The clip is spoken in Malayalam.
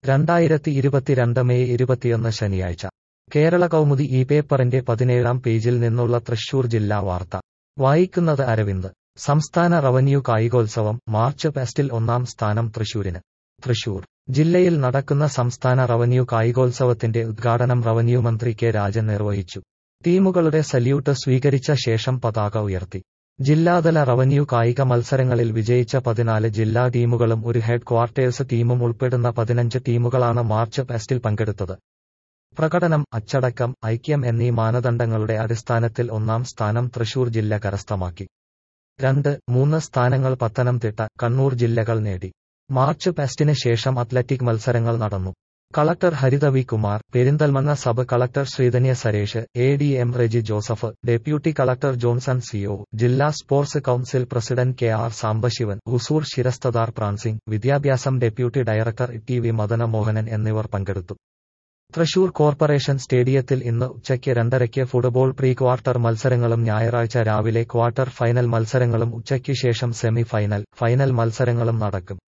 രണ്ടായിരത്തി ഇരുപത്തിരണ്ട് മെയ് ഇരുപത്തിയൊന്ന് ശനിയാഴ്ച കേരള കൗമുദി ഈ പേപ്പറിന്റെ പതിനേഴാം പേജിൽ നിന്നുള്ള തൃശൂർ ജില്ലാ വാർത്ത വായിക്കുന്നത് അരവിന്ദ് സംസ്ഥാന റവന്യൂ കായികോത്സവം മാർച്ച് ഫെസ്റ്റിൽ ഒന്നാം സ്ഥാനം തൃശൂരിന് തൃശൂർ ജില്ലയിൽ നടക്കുന്ന സംസ്ഥാന റവന്യൂ കായികോത്സവത്തിന്റെ ഉദ്ഘാടനം റവന്യൂ മന്ത്രി കെ രാജൻ നിർവഹിച്ചു ടീമുകളുടെ സല്യൂട്ട് സ്വീകരിച്ച ശേഷം പതാക ഉയർത്തി ജില്ലാതല റവന്യൂ കായിക മത്സരങ്ങളിൽ വിജയിച്ച പതിനാല് ജില്ലാ ടീമുകളും ഒരു ഹെഡ് ക്വാർട്ടേഴ്സ് ടീമും ഉൾപ്പെടുന്ന പതിനഞ്ച് ടീമുകളാണ് മാർച്ച് ഫെസ്റ്റിൽ പങ്കെടുത്തത് പ്രകടനം അച്ചടക്കം ഐക്യം എന്നീ മാനദണ്ഡങ്ങളുടെ അടിസ്ഥാനത്തിൽ ഒന്നാം സ്ഥാനം തൃശൂർ ജില്ല കരസ്ഥമാക്കി രണ്ട് മൂന്ന് സ്ഥാനങ്ങൾ പത്തനംതിട്ട കണ്ണൂർ ജില്ലകൾ നേടി മാർച്ച് ഫെസ്റ്റിന് ശേഷം അത്ലറ്റിക് മത്സരങ്ങൾ നടന്നു collector Haritha V Kumar Perinthalmanna sub collector Sreedhanya Suresh A D M Reji Joseph deputy collector Johnson C O ജില്ലാ sports council president K R Sambasivan ഹുസൂർ ശിരസ്തദാർ പ്രാൻസിംഗ് വിദ്യാഭ്യാസം deputy director T V Madana Mohanan എന്നിവർ പങ്കെടുത്തു തൃശൂർ കോർപ്പറേഷൻ സ്റ്റേഡിയത്തിൽ ഇന്ന് ഉച്ചയ്ക്ക് രണ്ടരയ്ക്ക് ഫുട്ബോൾ പ്രീ ക്വാർട്ടർ മത്സരങ്ങളും ഞായറാഴ്ച രാവിലെ ക്വാർട്ടർ ഫൈനൽ മത്സരങ്ങളും ഉച്ചയ്ക്ക് ശേഷം സെമി ഫൈനൽ ഫൈനൽ മത്സരങ്ങളും നടക്കും